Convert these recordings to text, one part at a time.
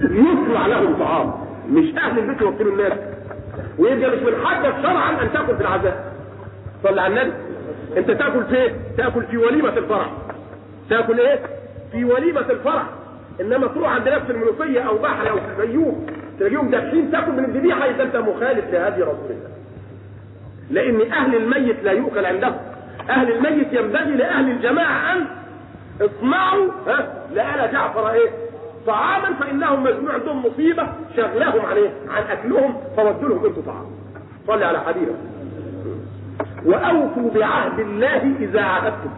يصنع لهم طعام مش اهل البيت يوكلوا الناس ويبقى مش من حقك شرعا ان تاكل في العزاء صلى على النبي انت تاكل في ايه تاكل في وليمه الفرح تاكل ايه في وليمه الفرح انما تروح عند نفس المنوفيه او بحر او في الفيوم تلاقيهم دافشين تاكل من الذبيحه يبقى انت مخالف لهدي رسول الله لان اهل الميت لا يؤكل عندهم اهل الميت ينبغي لاهل الجماعه ان اصنعوا ها لآل جعفر ايه طعاما فانهم مجموع عندهم مصيبه شغلهم عن ايه عن اكلهم فودوا لهم انتوا طعام صلي على حبيبك واوفوا بعهد الله اذا عاهدتم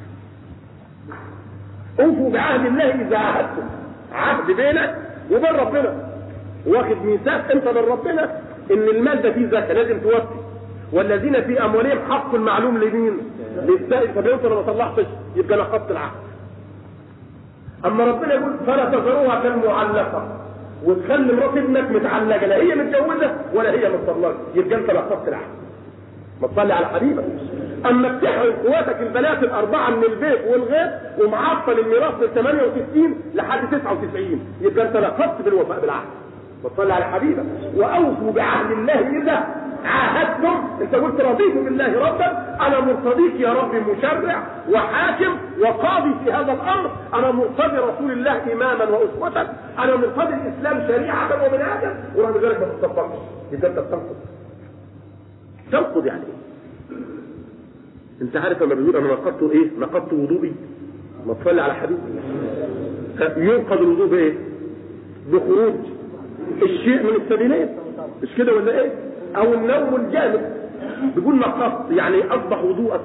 اوفوا بعهد الله اذا عاهدتم عهد بينك وبين ربنا واخد ميثاق انت من ربنا ان المال ده فيه زكاه لازم توفي والذين في اموالهم حق معلوم لمين؟ للسائل طب انت ما طلعتش يبقى نقضت العهد. اما ربنا يقول فلا تذروها كالمعلقه وتخلي مرات ابنك متعلقه لا هي متجوزه ولا هي مطلقه يبقى انت نقضت العهد. ما تصلي على حبيبك. اما بتحرم قواتك البنات الاربعه من البيت والغير ومعطل الميراث من 68 لحد 99 يبقى انت نقضت بالوفاء بالعهد. وصلي على حبيبك واوفوا بعهد الله اذا عاهدتم انت قلت رضيت بالله ربا انا مرتضيك يا رب مشرع وحاكم وقاضي في هذا الامر انا مرتضي رسول الله اماما واسوه انا مرتضي الاسلام شريعه ومنهجا ورغم ذلك ما تطبقش يبقى انت بتنقض تنقض يعني ايه؟ انت عارف لما بيقول انا نقضت ايه؟ نقضت وضوئي ما تصلي على حبيبي ينقض الوضوء بايه؟ بخروج الشيء من السبيلين مش كده ولا ايه او النوم الجامد بيقول نقصت يعني اصبح وضوءك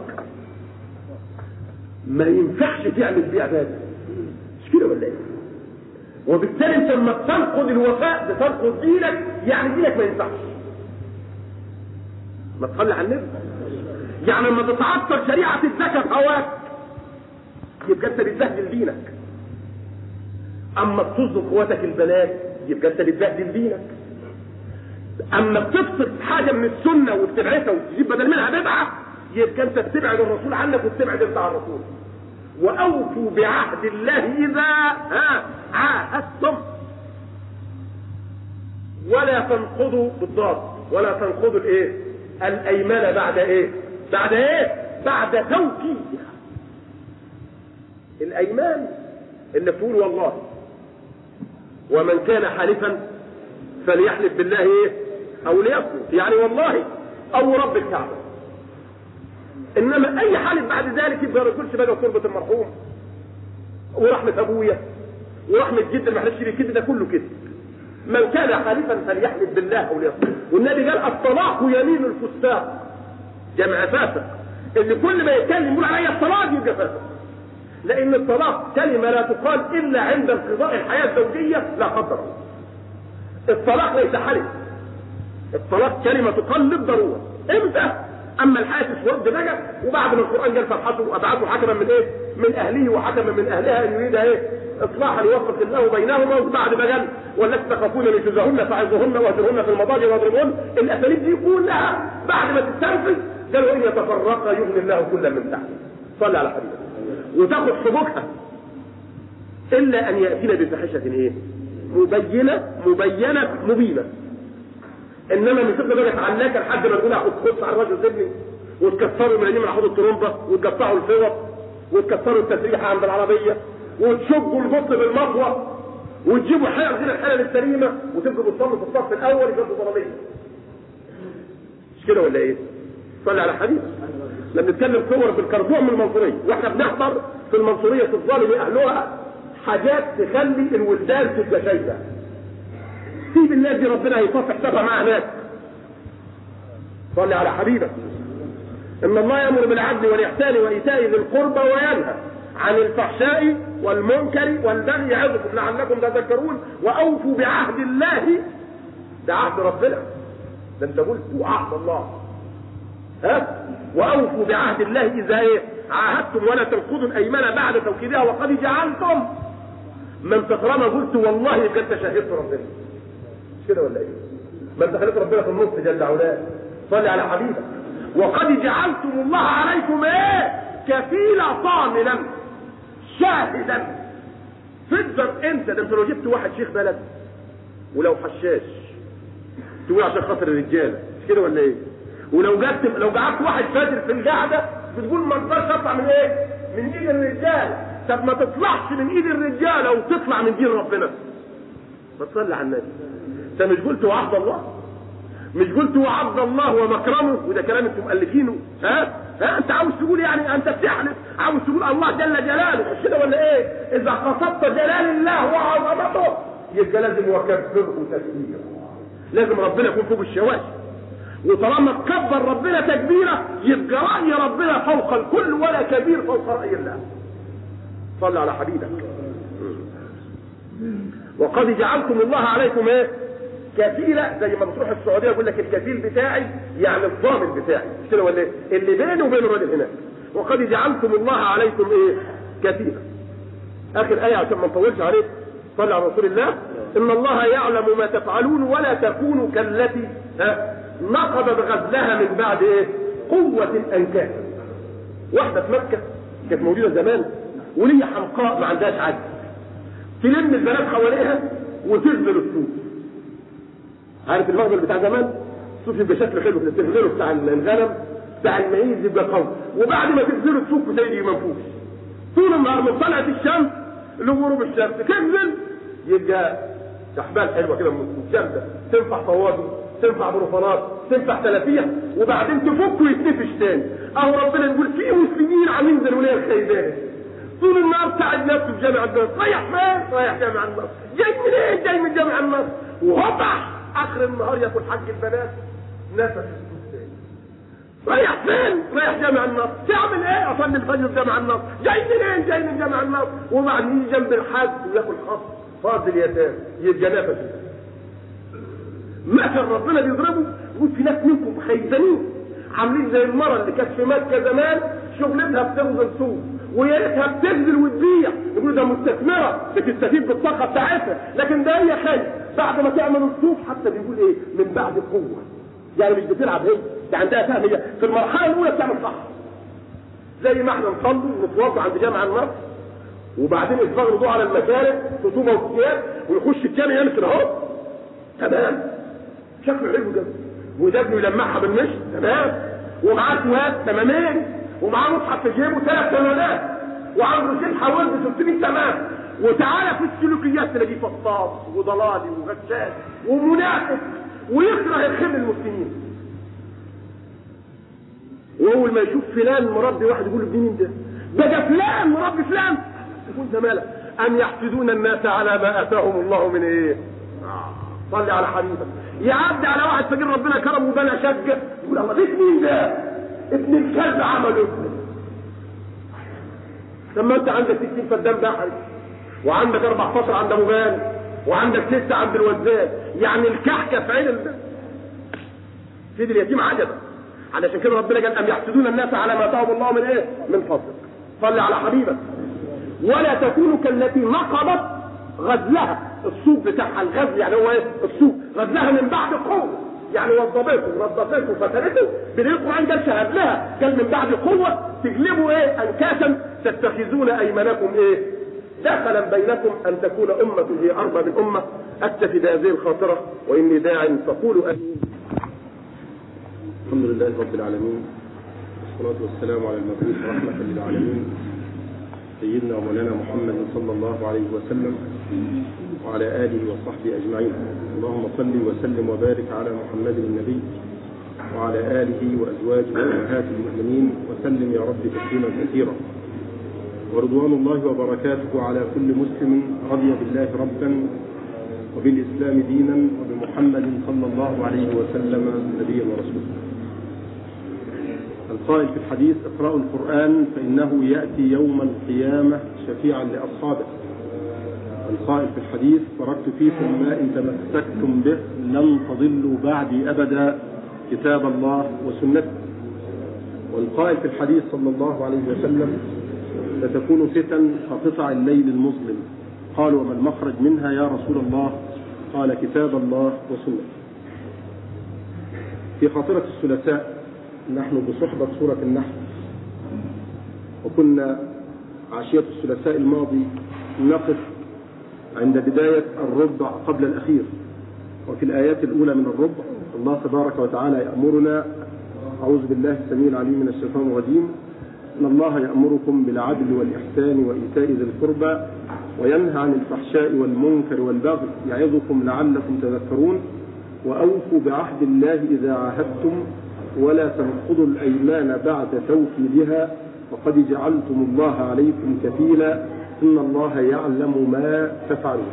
ما ينفعش تعمل بيه عباده مش كده ولا ايه وبالتالي انت لما بتنقض الوفاء بتنقض دينك يعني دينك ما ينفعش ما تصلي على النبي يعني لما تتعطل شريعه الزكاه هواك يبقى انت بتبهدل دينك اما بتصدق قوتك البنات يبقى انت بتبهدل دينك اما بتفصل حاجه من السنه وبتبعثها وتجيب بدل منها بدعه يبقى انت بتبعد الرسول عنك وبتبعد انت عن الرسول واوفوا بعهد الله اذا ها عاهدتم ولا تنقضوا بالضاد ولا تنقضوا الايه الايمان بعد ايه بعد ايه بعد توكيدها الايمان اللي بتقول والله ومن كان حالفا فليحلف بالله ايه او ليصمت يعني والله او رب الكعبه انما اي حالف بعد ذلك يبقى ما يقولش بقى تربه المرحوم ورحمه ابويا ورحمه جد ما احناش كده ده كله كده من كان حالفا فليحلف بالله او ليصمت والنبي قال الطلاق يمين الفساق جمع فاسق اللي كل ما يتكلم يقول عليا الطلاق يبقى فاسق لان الطلاق كلمه لا تقال الا عند انقضاء الحياه الزوجيه لا قدر الله الطلاق ليس حلف الطلاق كلمه تقال للضروره امتى اما الحياه الشرب بقى وبعد ما القران قال فابحثوا وابعثوا حكما من ايه من اهله وحكما من اهلها ان يريد ايه اصلاحا يوفق الله بينهما وبعد ما قال والتي تخافون نشوزهن فعظوهن واهجرهن في المضاجع واضربوهن الاساليب دي كلها بعد ما تستنفذ قالوا ان يتفرقا يغني الله كلا من سعته صلى على حبيبك وتاخد حبوكها الا ان ياتينا بفاحشه ايه مبينه مبينه مبينه انما مش تفضل بقى تعلقها لحد ما تقول اخد خص على الراجل سيبني وتكسروا الملايين من حوض الترومبه وتقطعوا الفوط وتكسروا التسريحه عند العربيه وتشقوا البط بالمطوه وتجيبوا حلقه زي الحلل السليمه وتبقوا بتصلوا في الصف الاول يبقوا ضربيه مش كده ولا ايه؟ صلي على حبيبك لما نتكلم صور في الكربوع من المنصوريه واحنا بنحضر في المنصوريه في الظالم اهلها حاجات تخلي الولدان تبقى شايفه سيب الناس دي ربنا هيصفي حسابها مع هناك صلي على حبيبك ان الله يامر بالعدل والاحسان وايتاء ذي القربى وينهى عن الفحشاء والمنكر والبغي يعظكم لعلكم تذكرون واوفوا بعهد الله ده عهد ربنا ده انت قلت عهد الله ها واوفوا بعهد الله اذا ايه عاهدتم ولا تنقضوا الايمان بعد توكيدها وقد جعلتم من تقرأنا قلت والله يبقى انت شهدت ربنا مش كده ولا ايه؟ ما انت خليت ربنا في النص جل وعلا صلي على حبيبك وقد جعلتم الله عليكم ايه؟ كفيلا ضامنا شاهدا تقدر انت ده انت لو جبت واحد شيخ بلد ولو حشاش تقول عشان خاطر الرجاله مش كده ولا ايه ولو جت لو قعدت واحد فاجر في القعده بتقول ما اقدرش اطلع من ايه من ايد الرجال طب ما تطلعش من ايد الرجاله وتطلع من دين ربنا ما تصلي على النبي انت مش قلت وعد الله مش قلت وعد الله ومكرمه وده كلام انتم مؤلفينه ها ها انت عاوز تقول يعني انت بتحلف عاوز تقول الله جل جلاله مش كده ولا ايه اذا قصدت جلال الله وعظمته يبقى لازم وكبره تكبيرا لازم ربنا يكون فوق الشواشي وطالما تكبر ربنا تكبيره يبقى راي ربنا فوق الكل ولا كبير فوق راي الله صل على حبيبك وقد جعلتم الله عليكم ايه كفيلة زي ما بتروح السعودية يقول لك الكفيل بتاعي يعني الضامن بتاعي مش كده ولا ايه اللي بيني وبين الراجل هناك وقد جعلتم الله عليكم ايه كفيلة اخر ايه عشان ما نطولش عليك صلى على رسول الله ان الله يعلم ما تفعلون ولا تكونوا كالتي ها نقضت غزلها من بعد ايه قوة انكاسا واحدة في مكة كانت موجودة زمان ولية حمقاء ما عندهاش عدل تلم البنات حواليها وتغزل السوق عارف المغزل بتاع زمان السوق يبقى شكله حلو كده تغزله بتاع الغنم بتاع المعيز يبقى قوي وبعد ما تغزله السوق زي منفوش طول النهار من طلعت الشمس لغروب الشمس تغزل يبقى سحبان حلوه كده متشمسه تنفع طوابي تنفع بروفانات تنفع ثلاثيه وبعدين تفك ويتنفش تاني اهو ربنا يقول في مسلمين عاملين زي الولايه الخيبانه طول النهار قاعد نفسه في جامع النصر رايح فين؟ رايح جامع النصر جاي منين؟ جاي من جامع النصر وهوبا اخر النهار ياكل حق البنات نفس السوق رايح فين؟ رايح جامع النصر تعمل ايه؟ اصلي الفجر في جامع النصر جاي منين؟ جاي من جامع النصر وبعدين يجي جنب الحج وياكل خط فاضل يتام يبقى نفس مثل ربنا بيضربه يقول في ناس منكم خيزانين عاملين زي المرة اللي كانت في مكة زمان شغلتها بتغزل سوق ويا ريتها بتنزل وتبيع يقولوا ده مستثمره بتستفيد بالطاقه بتاعتها لكن ده هي خايف بعد ما تعمل الصوف حتى بيقول ايه من بعد قوه يعني مش بتلعب هي ده عندها فهم هي في المرحله الاولى بتعمل صح زي ما احنا نصلي ونتوضا عند جامع النصر وبعدين يتفرج الضوء على المشارق خصومه والثياب ويخش الجامع يعمل كده اهو تمام شكله حلو جدا وده ابنه يلمعها بالمشط تمام ومعاه سواد تمامين ومعاه مصحف في جيبه ثلاث سنوات وعنده رشيد حوالي 600 تمام وتعالى في السلوكيات تلاقيه فصاص وضلالي وغشاش ومنافق ويكره الخير المسلمين واول ما يشوف فلان مربي واحد يقول ابن مين ده؟ بقى فلان مربي فلان يقول ده مالك ام يحسدون الناس على ما اتاهم الله من ايه؟ صلي على حبيبك يعدي على واحد فقير ربنا كرمه وبنى شقه يقول الله ده مين ده؟ ابن الكلب عمله ابنه لما انت عندك 60 فدان بحري وعندك اربع فصل عند ابو غالي وعندك ستة عند الوزان يعني الكحكة في عين البيت سيد اليتيم عجبا علشان كده ربنا قال ام يحسدون الناس على ما اتاهم الله من ايه؟ من فضلك صلي على حبيبك ولا تكونوا كالتي نقضت غزلها السوق بتاعها الغزل يعني هو ايه؟ السوق غزلها من بعد قوه يعني وظبته ونظفته فتنته بنلقوا عن قال شهد لها قال من بعد قوه تجلبوا ايه؟ انكاسا تتخذون ايمانكم ايه؟ دخلا بينكم ان تكون امه هي اربى من امه اكتفي بهذه الخاطره واني داع فقولوا امين. الحمد لله رب العالمين والصلاة والسلام على المبعوث رحمة للعالمين سيدنا ومولانا محمد صلى الله عليه وسلم وعلى آله وصحبه أجمعين اللهم صل وسلم وبارك على محمد النبي وعلى آله وأزواجه وأمهات المؤمنين وسلم يا رب تسليما كثيرا ورضوان الله وبركاته على كل مسلم رضي بالله ربا وبالإسلام دينا وبمحمد صلى الله عليه وسلم نبيا ورسولا القائل في الحديث اقرأوا القرآن فإنه يأتي يوم القيامة شفيعا لأصحابه القائل في الحديث تركت فيكم ما إن تمسكتم به لن تضلوا بعدي أبدا كتاب الله وسنته والقائل في الحديث صلى الله عليه وسلم ستكون فتن كقطع الليل المظلم قالوا وما المخرج منها يا رسول الله قال كتاب الله وسنته في خاطرة الثلاثاء نحن بصحبة سورة النحل وكنا عشية الثلاثاء الماضي نقف عند بداية الربع قبل الأخير وفي الآيات الأولى من الربع الله تبارك وتعالى يأمرنا أعوذ بالله السميع العليم من الشيطان الرجيم إن الله يأمركم بالعدل والإحسان وإيتاء ذي القربى وينهى عن الفحشاء والمنكر والبغي يعظكم لعلكم تذكرون وأوفوا بعهد الله إذا عاهدتم ولا تنقضوا الأيمان بعد توكيدها وقد جعلتم الله عليكم كفيلا إن الله يعلم ما تفعلون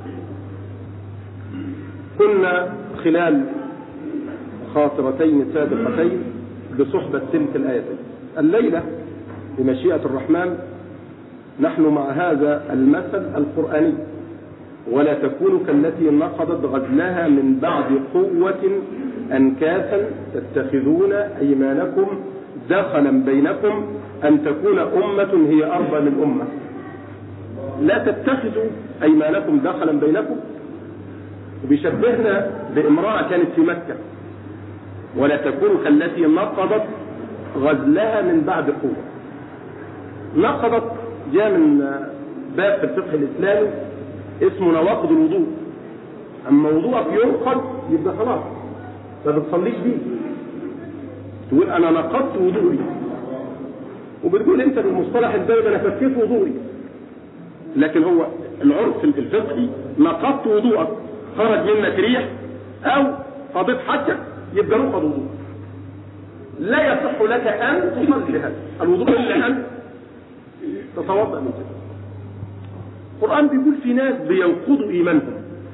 كنا خلال خاطرتين سابقتين بصحبة تلك الآيتين الليلة بمشيئة الرحمن نحن مع هذا المثل القرآني ولا تكونوا كالتي نقضت غزلها من بعد قوة أنكاثا تتخذون أيمانكم دخلا بينكم أن تكون أمة هي أربى من أمة لا تتخذوا أيمانكم دخلا بينكم وبيشبهنا بامرأة كانت في مكة ولا تكونوا كالتي نقضت غزلها من بعد قوة نقضت جاء من باب في الفقه الإسلامي اسمه نواقض الوضوء أما وضوءك ينقض يبقى خلاص ما بتصليش بيه تقول أنا نقضت وضوئي وبتقول أنت بالمصطلح البلد أنا فكيت وضوئي لكن هو العرف الفقهي نقضت وضوءك خرج منك ريح أو قضيت حجك يبقى نقض وضوء لا يصح لك أن تصلي بهذا الوضوء إلا أن تتوضأ من كده القرآن بيقول في ناس بينقضوا إيمانهم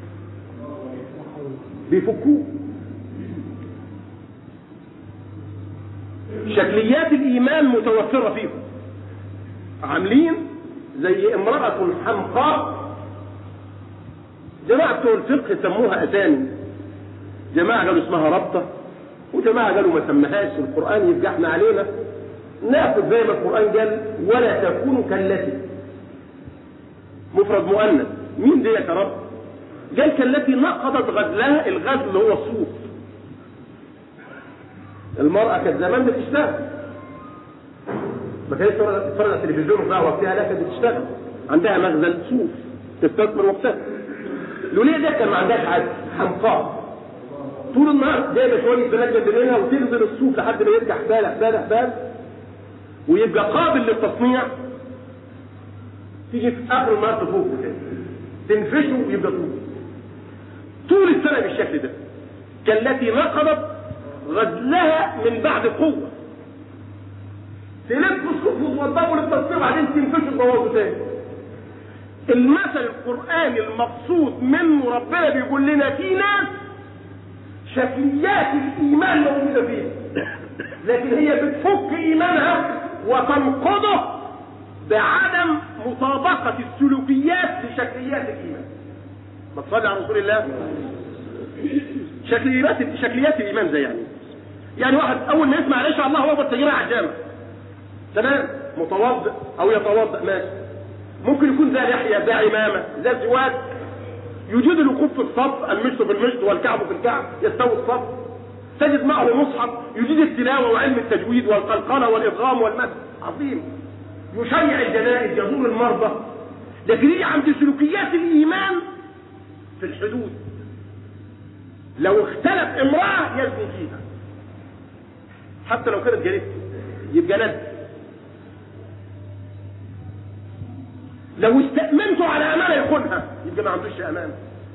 بيفكوه شكليات الإيمان متوفرة فيهم عاملين زي امرأة حمقاء جماعة بتوع الفقه سموها أسامي جماعة قالوا اسمها ربطة وجماعة قالوا ما سمهاش القرآن يبقى احنا علينا ناخد زي ما القرآن قال ولا تكونوا كالتي مفرد مؤنث مين دي يا رب قال كالتي نقضت غزلها الغزل اللي هو الصوف المرأة كانت زمان بتشتغل ما كانتش تتفرج على التلفزيون بقى وقتها لا كانت بتشتغل عندها مخزن صوف تستثمر وقتها لوليه ده كان ما عندهاش حاجه حمقاء طول النهار جايبه شويه بنات جنب منها وتنزل الصوف لحد ما يرجع حبال حبال حبال ويبقى قابل للتصنيع تيجي في اخر النهار تفوق تاني تنفشه ويبقى طول طول السنه بالشكل ده كالتي نقضت غزلها من بعد قوه تلف الصوف وتوضبه للتصنيع وبعدين تنفشه تبوظه تاني المثل القرآني المقصود منه ربنا بيقول لنا في ناس شكليات الإيمان موجودة فيها لكن هي بتفك إيمانها وتنقضه بعدم مطابقة السلوكيات لشكليات الإيمان ما تصلي على رسول الله شكليات شكليات الإيمان زي يعني يعني واحد أول ما يسمع إن شاء الله هو بتجينا عجامة تمام متوضئ أو يتوضأ ماشي ممكن يكون ذا لحية ذا عمامة ذا سواد يجيد الوقوف في الصف المشط في المشط والكعب في الكعب يستوي الصف تجد معه مصحف يجيد التلاوة وعلم التجويد والقلقلة والإضغام والمد عظيم يشيع الجنائز يزور المرضى لكن هي عند سلوكيات الإيمان في الحدود لو اختلف امرأة يزني فيها حتى لو كانت جاريته يبقى ند لو استأمنته على أمانة يخونها يبقى ما عندوش أمان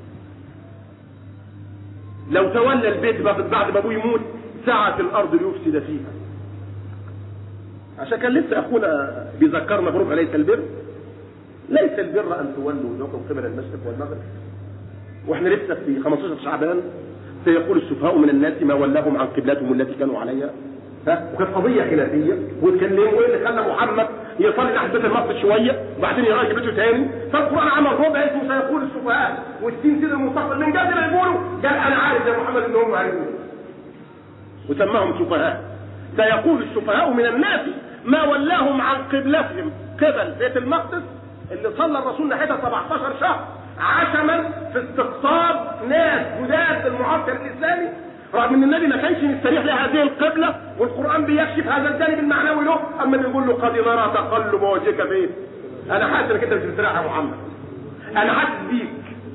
لو تولى البيت بعد ما ابوه يموت سعت الارض ليفسد فيها عشان كان لسه اخونا بيذكرنا بربع ليس البر ليس البر ان تولوا وجوهكم قبل المشرق والمغرب واحنا لسه في 15 شعبان سيقول السفهاء من الناس ما ولاهم عن قبلتهم التي كانوا عليها ها وكانت قضيه خلافيه واتكلموا وايه اللي خلى محمد يصلي ناحيه بيت المقدس شويه وبعدين يراجع بيته تاني فالقران عمل ربع اسمه سيقول السفهاء والسين كده المستقبل من جد ما يقولوا قال انا عارف يا محمد ان هم عارفين وسماهم سفهاء سيقول السفهاء من الناس ما ولاهم عن قبلتهم قبل بيت المقدس اللي صلى الرسول ناحيتها 17 شهر عشما في استقطاب ناس جداد في المعسكر الاسلامي رغم ان النبي ما كانش مستريح لهذه القبله والقران بيكشف هذا الجانب المعنوي له اما بيقول له قد نرى تقلب وجهك فين انا حاسس انك انت مش مستريح يا محمد انا حاسس بيك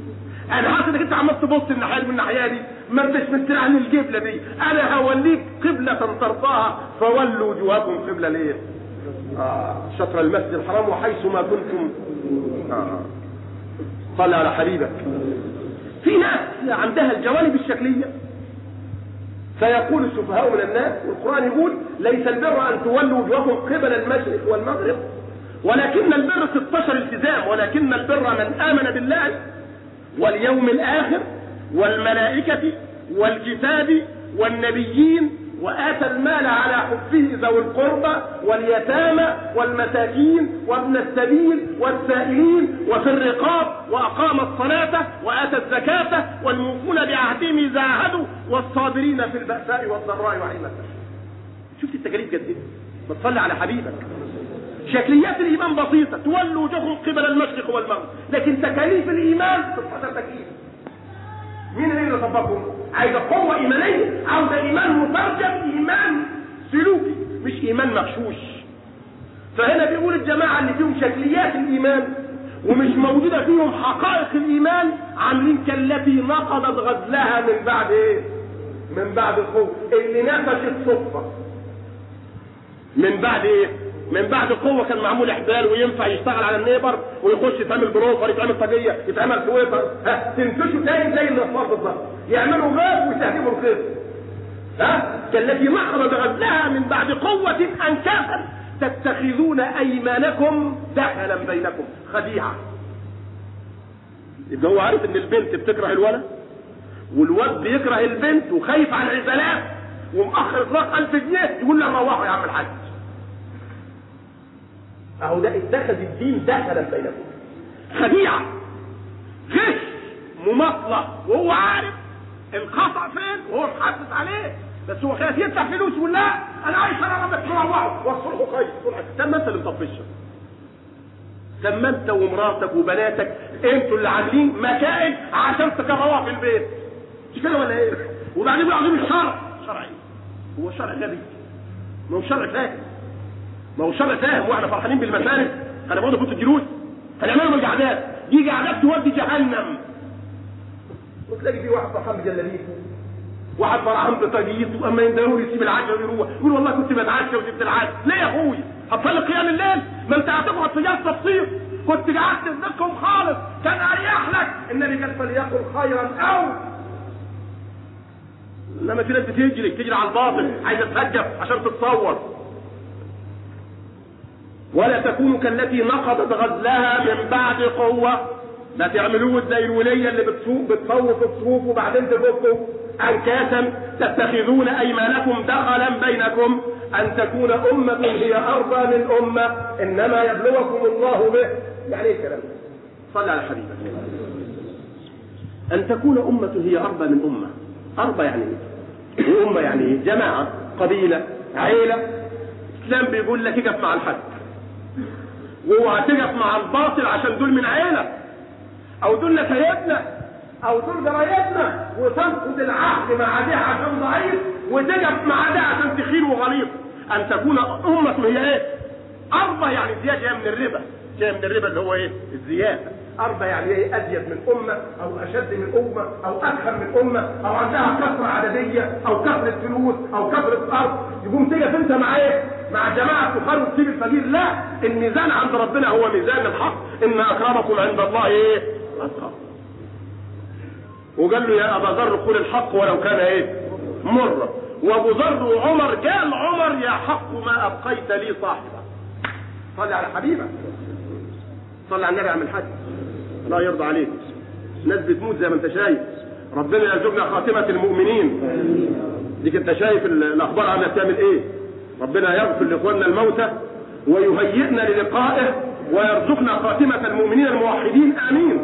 انا حاسس انك انت عمال تبص الناحيه من الناحيه دي ما انتش مستريح للقبله دي انا هوليك قبله ترضاها فولوا وجوهكم قبله ليه؟ آه شطر المسجد الحرام وحيث ما كنتم آه. صل على حبيبك في ناس عندها الجوانب الشكليه فيقول السفهاء من الناس والقرآن يقول ليس البر أن تولوا وجوهكم قبل المشرق والمغرب ولكن البر 16 التزام ولكن البر من آمن بالله واليوم الآخر والملائكة والكتاب والنبيين وآتى المال على حبه ذوي القربى واليتامى والمساكين وابن السبيل والسائلين وفي الرقاب وأقام الصلاة وآتى الزكاة والموفون بعهدهم إذا عاهدوا والصابرين في البأساء والضراء وحين البأس شفت التكاليف قد ايه؟ بتصلي على حبيبك شكليات الايمان بسيطه تولوا وجوههم قبل المشرق والمغرب لكن تكاليف الايمان 16 تكليف مين اللي طبقهم عايزه قوه ايمانيه عاوزه ايمان مترجم ايمان سلوكي مش ايمان مغشوش فهنا بيقول الجماعه اللي فيهم شكليات الايمان ومش موجوده فيهم حقائق الايمان عاملين كالتي نقضت غزلها من بعد ايه من بعد الخوف اللي نفشت صدفه من بعد ايه من بعد قوة كان معمول احبال وينفع يشتغل على النيبر ويخش يتعمل بروفر يتعمل طاقية يتعمل سويفر ها تنتشوا تاني زي الاطفال بالظبط يعملوا غاز ويستهدفوا الخير ها كالتي نقضت غزلها من بعد قوة انكاسا تتخذون ايمانكم دخلا بينكم خديعة يبقى هو عارف ان البنت بتكره الولد والواد بيكره البنت وخايف على العزلات ومأخر اطلاق 1000 جنيه يقول لها روحوا يا عم الحاج اهو ده اتخذ الدين دخلا بينكم خديعة غش مماطلة وهو عارف الخطأ فين وهو محسس عليه بس هو خايف يدفع فلوس يقول لا انا عايز انا ربك تروحوا والصلح خير طب ما انت اللي مطفشها طب ما انت ومراتك وبناتك انتوا اللي عاملين مكائن عشان تكرهوها في البيت مش كده ولا ايه؟ وبعدين بيقولوا عايزين الشرع شرع ايه؟ هو شرع غبي ما هو شرع فاهم ما هو شرع فاهم واحنا فرحانين بالمسارح هنقعدوا في الجلوس هنعملوا من القعدات دي قعدات تودي جهنم وتلاقي في واحد فرحان بجلابيته واحد فرحان بطاقيته واما يندهوا يسيب العشاء ويروح يقول والله كنت بتعشى وسبت العشاء ليه يا اخوي هتصلي قيام الليل ما انت هتقعد في جلسه تفصيل كنت قعدت تذكرهم خالص كان اريح لك النبي قال فليقل خيرا او انما في ناس بتجري تجري على الباطل عايزه تهجف عشان تتصور ولا تكونوا كالتي نقضت غزلها من بعد قوة لا تعملوه زي الولية اللي بتصوف بتصوف الصفوف وبعدين تفكوا أنكاسا تتخذون أيمانكم دخلا بينكم أن تكون أمة هي أرضى من أمة إنما يبلوكم الله به يعني إيه الكلام صلى على حبيبك أن تكون أمة هي أرضى من أمة أرضى يعني إيه؟ وأمة يعني إيه؟ جماعة قبيلة عيلة الإسلام بيقول لك اقف مع الحق واوعى تقف مع الباطل عشان دول من عيلة او دول نسايبنا او دول جرايتنا وتنقض العهد مع ده عشان ضعيف وتقف مع ده عشان تخيل وغليظ ان تكون امة هي ايه اربى يعني زيادة جاية من الربا جاية من الربا اللي هو ايه الزيادة أربى يعني ايه أزيد من أمة أو أشد من أمة أو أكثر من أمة أو عندها كثرة عددية أو كثرة فلوس أو كثرة أرض يقوم تقف أنت مع إيه؟ مع جماعة الفقراء وتسيب الفقير لا الميزان عند ربنا هو ميزان الحق إن أكرمكم عند الله إيه؟ أتقاكم وقال له يا أبا ذر قل الحق ولو كان إيه؟ مرة وأبو ذر وعمر قال عمر يا حق ما أبقيت لي صاحبا صلي على حبيبك صلي على النبي عم الحاج الله يرضى عليك ناس بتموت زي ما انت شايف ربنا يرزقنا خاتمة المؤمنين ديك انت شايف الاخبار عنها بتعمل ايه ربنا يغفر لاخواننا الموتى ويهيئنا للقائه ويرزقنا خاتمة المؤمنين الموحدين امين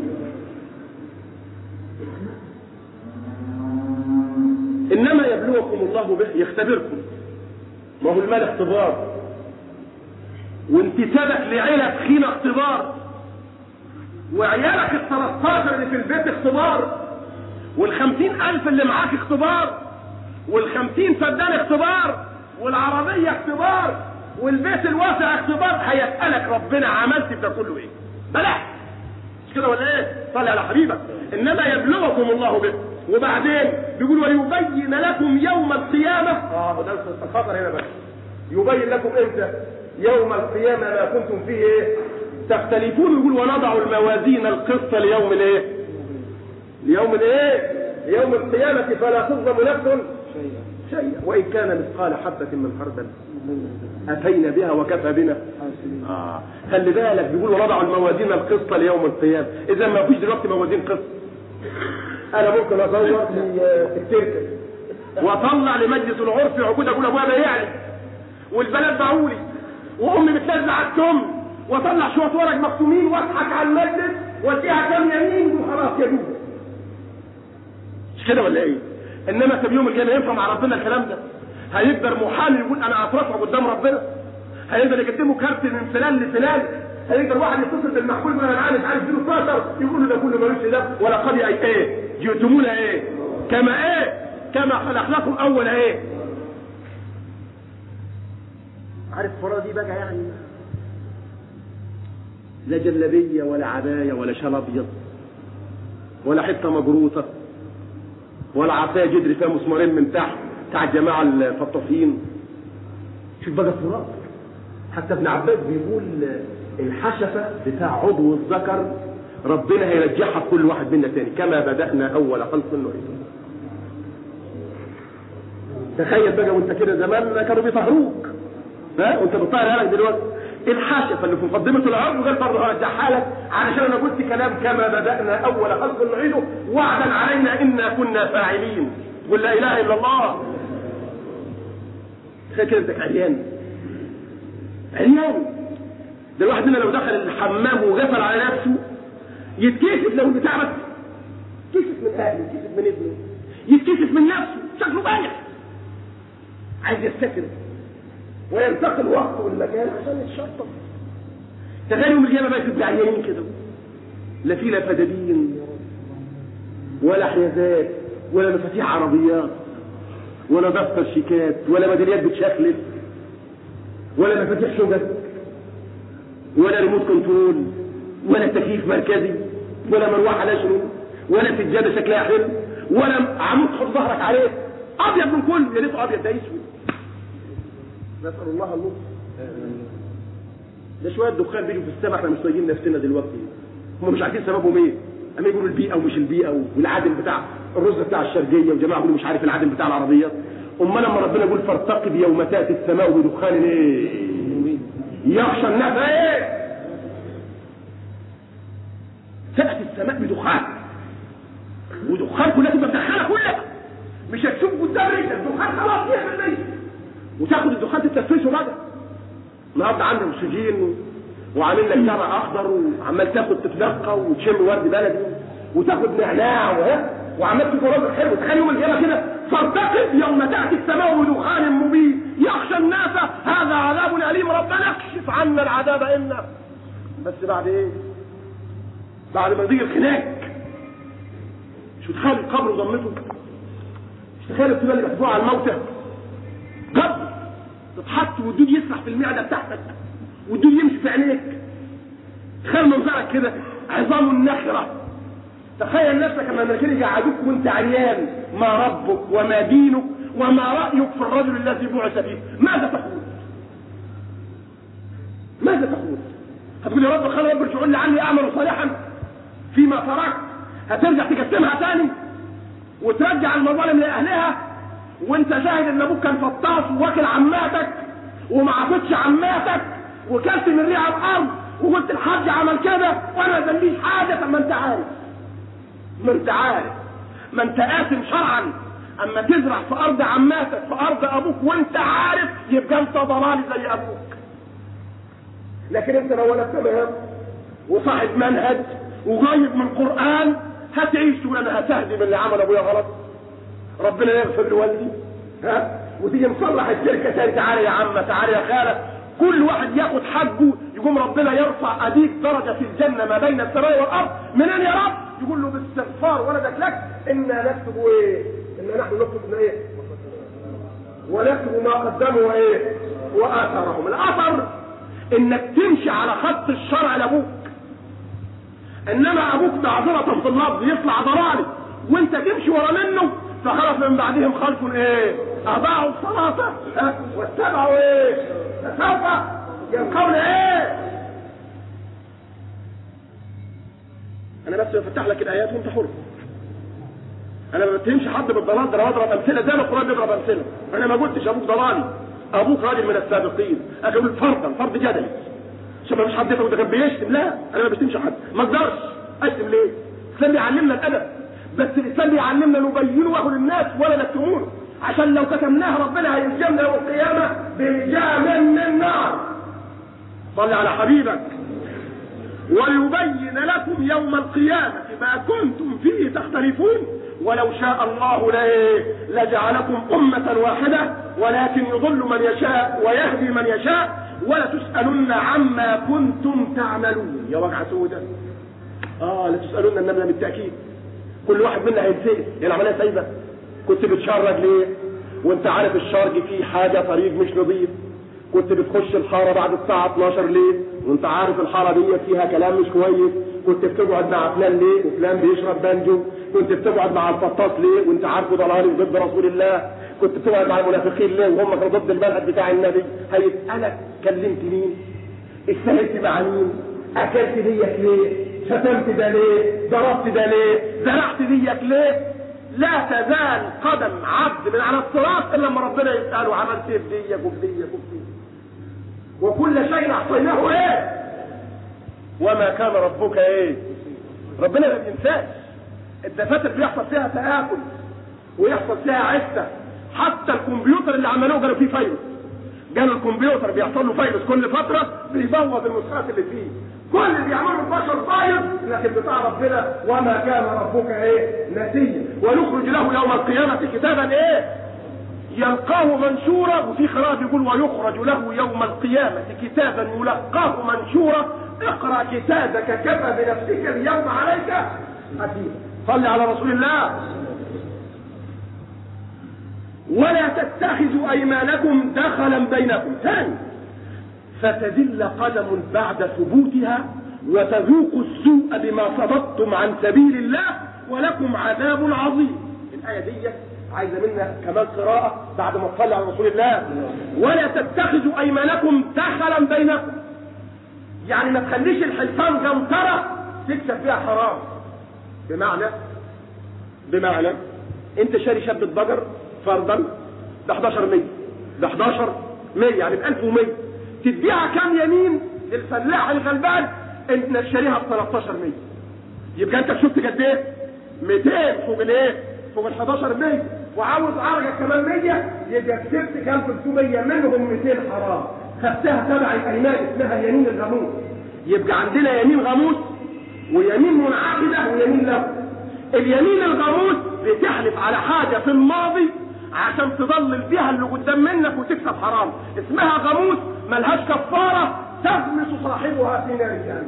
انما يبلوكم الله به يختبركم ما هو المال اختبار وانتسابك لعيلة تخينة اختبار وعيالك ال 13 اللي في البيت اختبار والخمسين ألف اللي معاك اختبار والخمسين فدان اختبار والعربية اختبار والبيت الواسع اختبار هيسألك ربنا عملت ده كله ايه بلاش مش كده ولا ايه صلي على حبيبك انما يبلغكم الله به وبعدين بيقول ويبين لكم يوم القيامه اه ده الخطر هنا بقى يبين لكم امتى يوم القيامه ما كنتم فيه ايه تختلفون يقول ونضع الموازين القسط ليوم الايه ليوم الايه ليوم القيامه فلا تظلم نفس شيئا وان كان مثقال حبه من خردل اتينا بها وكفى بنا آه. خلي بالك بيقول ونضع الموازين القسط ليوم القيامه اذا ما فيش دلوقتي موازين قسط انا ممكن اصور في التركه واطلع لمجلس العرف عقود اقول ابويا بيعني والبلد باعولي وامي بتنزل على التم واطلع شويه ورق مكتومين واضحك على المجلس واديها كام يمين وخلاص يا دوب مش كده ولا ايه؟ انما طب يوم القيامه ينفع مع ربنا الكلام ده؟ هيقدر محامي يقول انا هترفع قدام ربنا هيقدر يقدمه كارت من فلان لفلان هيقدر واحد يتصل بالمحمول يقول انا عارف عارف اديله 12 يقول له ده كله ملوش ده ولا قد اي ايه جئتمونا ايه كما ايه كما خلقناكم اول ايه عارف الفرادة دي بقى يعني لا جلبية ولا عباية ولا شال ابيض ولا حتة مجروطة ولا عصاية جدر فيها مسمارين من تحت بتاع الجماعة الفطافين شوف بقى التراب حتى ابن عباس بيقول الحشفة بتاع عضو الذكر ربنا هيرجعها في كل واحد منا تاني كما بدأنا أول خلق نعيد تخيل بقى وانت كده زمان كانوا بيطهروك ها وانت بتطهر لك دلوقتي الحشفة اللي في مقدمة العرض وغير برضه هرجعها لك علشان انا قلت كلام كما بدأنا أول خلق نعيده وعدا علينا إنا كنا فاعلين ولا إله إلا الله تخيل كده انت عريان عريان ده الواحد منا لو دخل الحمام وغفل على نفسه يتكسف لو البتاع بس يتكسف من اهله يتكسف من ابنه يتكسف من نفسه شكله بايع عايز يستتر وينتقل وقته والمكان عشان يتشطب تخيل يوم القيامه بقى تبقى عيانين كده لا في لا فدادين ولا حيازات ولا مفاتيح عربيات ولا دفتر شيكات ولا ميداليات بتشكلت ولا مفاتيح شجر ولا ريموت كنترول ولا تكييف مركزي ولا مروحه نشر ولا سجاده شكلها حلو ولا عمود تحط ظهرك عليه ابيض من كله يا ريته ابيض ده اسود نسال الله اللطف ده شويه دخان بيجوا في السماء احنا مش طايقين نفسنا دلوقتي هم مش عارفين سببهم ايه اما يقولوا البيئه ومش البيئه والعادم بتاع الرز بتاع الشرقيه وجماعه يقولوا مش عارف العادم بتاع العربيات امال لما ربنا يقول فارتقب يوم تاتي السماء بدخان ايه يخشى الناس ايه تاتي السماء بدخان ودخان كلها تبقى مدخنه كلها مش هتشوف قدام رجلك الدخان خلاص يعمل وتاخد الدخان تتنفسه بقى النهارده عندهم اكسجين وعامل لك زرع اخضر وعمال تاخد تتنقى وتشم ورد بلدي وتاخد نعناع وها وعمال تاكل رز حلو تخيل يوم القيامه كده فارتقب يوم تاتي السماء بدخان مبين يخشى الناس هذا عذاب اليم ربنا اكشف عنا العذاب انا بس بعد ايه؟ بعد ما يضيق الخناق مش متخيل القبر وضمته مش تخيل الطبال اللي بيحطوها على الموتى قبر تتحط والدود يسرح في المعده بتاعتك والدود يمشي في عينيك تخيل منظرك كده عظام النخره تخيل نفسك لما الملكين يقعدوك وانت عريان ما ربك وما دينك وما رايك في الرجل الذي بعث فيه ماذا تقول؟ ماذا تقول؟ هتقول يا رب خلي رب ارجعوا لي عني اعمل صالحا فيما تركت هترجع تقسمها تاني وترجع المظالم لاهلها وانت شاهد ان ابوك كان فطاس وواكل عماتك وما عطتش عماتك وكلت من ريع الارض وقلت الحاج عمل كده وانا ما ذنبيش حاجه طب ما انت عارف ما انت عارف ما انت قاسم شرعا اما تزرع في ارض عماتك في ارض ابوك وانت عارف يبقى انت ضلالي زي ابوك لكن انت لو ولا تمام وصاحب منهج وغايب من قران هتعيش تقول انا هتهدم اللي عمل ابويا غلط ربنا يغفر لوالدي ها وتيجي مصلح الشركه تاني تعالى يا عم تعالى يا خاله كل واحد ياخد حقه يقوم ربنا يرفع اديك درجه في الجنه ما بين السماء والارض منين يا رب يقول له باستغفار ولدك لك انا نكتب ايه انا نحن نكتب ايه ونكتب ما قدموا ايه واثرهم الاثر انك تمشي على خط الشرع لابوك انما ابوك معذره في اللفظ يطلع ضرالي وانت تمشي ورا منه فخلف من بعدهم خلف ايه اضاعوا الصلاه ها؟ واتبعوا ايه سوف يلقون ايه انا بس بفتح لك الايات وانت حر انا ما بتهمش حد بالضلال ده انا بضرب امثله زي ما القران بيضرب امثله انا ما قلتش ابوك ضلالي ابوك راجل من السابقين اقول فرضا فرض جدلي عشان ما فيش حد يفهم ده كان بيشتم لا انا ما بشتمش حد ما اقدرش اشتم ليه؟ الاسلام بيعلمنا الادب بس الاسلام بيعلمنا نبينه للناس ولا نكتمونه عشان لو كتمناه ربنا هيلجمنا يوم القيامه بلجام من نار صل على حبيبك وليبين لكم يوم القيامة ما كنتم فيه تختلفون ولو شاء الله لا- لجعلكم أمة واحدة ولكن يضل من يشاء ويهدي من يشاء ولتسألن عما كنتم تعملون يا وجع سودة اه لتسألن النملة بالتأكيد كل واحد منا هيتسأل هي العملية سايبة كنت بتشرج ليه وانت عارف الشرج فيه حاجة طريق مش نظيف كنت بتخش الحارة بعد الساعة 12 ليه وانت عارف الحارة دي فيها كلام مش كويس كنت بتقعد مع فلان ليه وفلان بيشرب بانجو كنت بتقعد مع الفطاس ليه وانت عارفه ضلالي ضد رسول الله كنت بتقعد مع المنافقين ليه وهم كانوا ضد المنهج بتاع النبي هيسألك كلمت مين استهلت مع مين اكلت ديك ليه شتمت ده ليه ضربت ده ليه زرعت ديك ليه لا تزال قدم عبد من على الصراط الا لما ربنا يساله عملت ايه في ديك وفي ديك وفي ديك وكل شيء احصيناه ايه وما كان ربك ايه ربنا ما بينساش الدفاتر بيحصل فيها تآكل ويحصل فيها عسة حتى الكمبيوتر اللي عملوه قالوا فيه فيروس قالوا الكمبيوتر بيحصل له فيروس كل فترة بيبوظ النسخات اللي فيه كل اللي بيعمله البشر فيروس لكن بتاع ربنا وما كان ربك ايه نسيا ونخرج له يوم القيامة كتابا ايه يلقاه منشورا وفي قراءة يقول ويخرج له يوم القيامة كتابا يلقاه منشورا اقرأ كتابك كفى بنفسك اليوم عليك حسيبا صل على رسول الله ولا تتخذوا ايمانكم دخلا بينكم ثاني فتذل قدم بعد ثبوتها وتذوقوا السوء بما صددتم عن سبيل الله ولكم عذاب عظيم الآية دي عايزة منا كمان قراءة بعد ما تصلي على رسول الله ولا تتخذوا أيمانكم دخلا بينكم يعني ما تخليش الحلفان جمطرة تكسب فيها حرام بمعنى بمعنى انت شاري شبة بقر فرضا ب 11 100 ب 11 100 يعني ب 1100 تديها كام يمين للفلاح الغلبان انت شاريها ب 13 100 يبقى انت شفت قد ايه 200 فوق الايه فوق ال 11 100 وعاوز عرجه كمان 100 يبقى كسبت كام 300 منهم 200 حرام خدتها تبع الايمان اسمها يمين الغموس يبقى عندنا يمين غموس ويمين منعقده ويمين له اليمين الغموس بتحلف على حاجه في الماضي عشان تضلل بيها اللي قدام منك وتكسب حرام اسمها غموس ملهاش كفاره تغمس صاحبها في نار جهنم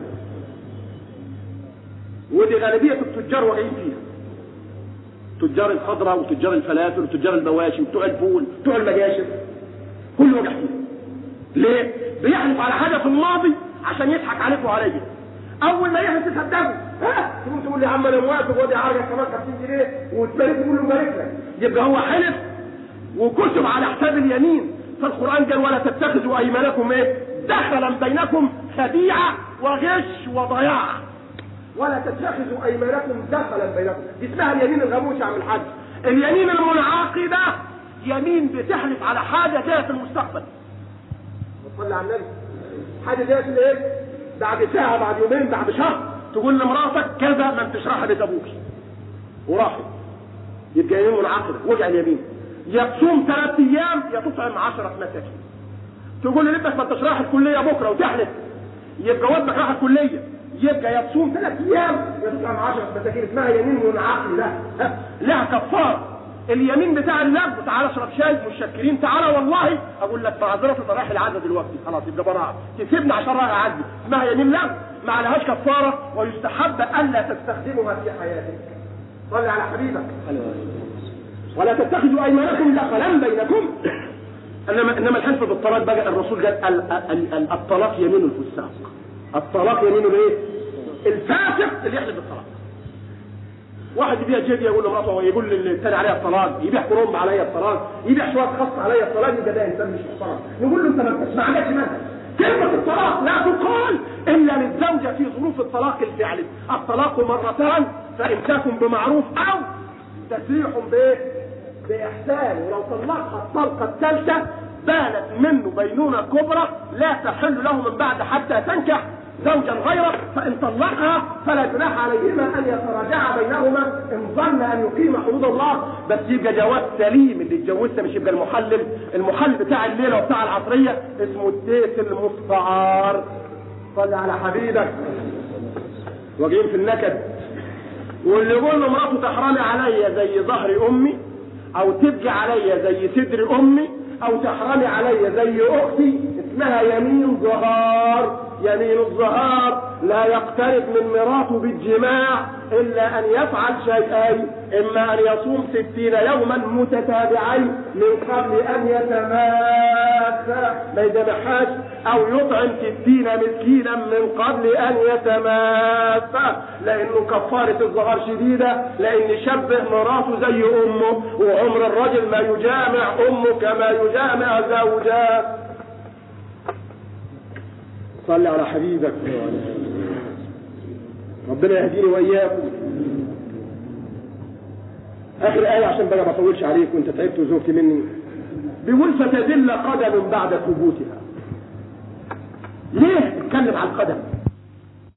ودي غالبيه التجار واقعين فيها تجار الخضره وتجار الفلافل وتجار المواشي وبتوع الفول وبتوع المجاشر كل وجع فيها ليه؟ بيحلف على حاجه في الماضي عشان يضحك عليك وعليا اول ما يحلف تصدقه ها تقوم تقول لي يا عم انا موافق ودي عرجه كمان 50 جنيه وتبارك تقول له بارك لك يبقى هو حلف وكتب على حساب اليمين فالقران قال ولا تتخذوا ايمانكم ايه دخلا بينكم خديعه وغش وضياع ولا تتخذوا ايمانكم دخلا بينكم دي اسمها اليمين الغموس يا عم الحاج اليمين المنعقده يمين بتحلف على حاجه جايه في المستقبل صلي على النبي حاجه جايه في الايه بعد ساعه بعد يومين بعد شهر تقول لمراتك كذا ما انتش رايحه بيت ابوك وراحت يبقى يمين منعقده وجع اليمين يا تصوم ثلاث ايام يا تطعم عشرة مساكين تقول لابنك ما انتش رايح الكليه بكره وتحلف يبقى ودنك رايح الكليه يبقى يا تصوم ثلاث ايام يا تطعم عشرة مساكين اسمها يمين منعقده ها، لها كفاره اليمين بتاع اللغو تعالى اشرب شاي متشكرين تعالى والله اقول لك معذره انا رايح العزا دلوقتي خلاص يبقى براءه تسيبني عشان رايح اعزي اسمها يمين لغو ما عليهاش كفاره ويستحب الا تستخدمها في حياتك صل على حبيبك ولا تتخذوا ايمانكم دخلا بينكم انما انما الحلف بالطلاق بقى الرسول قال ال- ال- ال- الطلاق يمين الفساق الطلاق يمين الايه الفاسق اللي يحلف بالطلاق واحد يبيع جدي يقول لمراته يقول للثاني عليها الطلاق يبيع كروم عليها الطلاق يبيع شويه خاص عليها الطلاق يبقى ده انسان مش محترم نقول له انت ما بتسمعناش منها كلمة الطلاق لا تقال إلا للزوجة في ظروف الطلاق الفعلي الطلاق مرتان فإمساك بمعروف أو تسريح بإيه؟ بإحسان ولو طلقها الطلقة الثالثة بانت منه بينونة كبرى لا تحل له من بعد حتى تنكح زوجا غيره فإن طلقها فلا جناح عليهما أن يتراجعا بينهما إن ظن أن يقيم حدود الله بس يبقى جواز سليم اللي اتجوزها مش يبقى المحلل المحلل بتاع الليلة وبتاع العصرية اسمه التيس المستعار صل على حبيبك واجعين في النكد واللي يقول له مراته تحرمي عليا زي ظهر امي او تبكي عليا زي صدر امي او تحرمي عليا زي اختي اسمها يمين ظهار يمين الظهار لا يقترب من مراته بالجماع الا ان يفعل شيئين اما ان يصوم ستين يوما متتابعين من قبل ان يتماسى ما يجمعهاش او يطعم ستين مسكينا من قبل ان يتماسى لانه كفارة الظهار شديدة لان شبه مراته زي امه وعمر الرجل ما يجامع امه كما يجامع زوجاه صل على حبيبك ربنا يهديني واياكم اخر ايه عشان بقى ما اطولش عليك وانت تعبت وزوجت مني بيقول فتدل قدم بعد ثبوتها ليه اتكلم عن القدم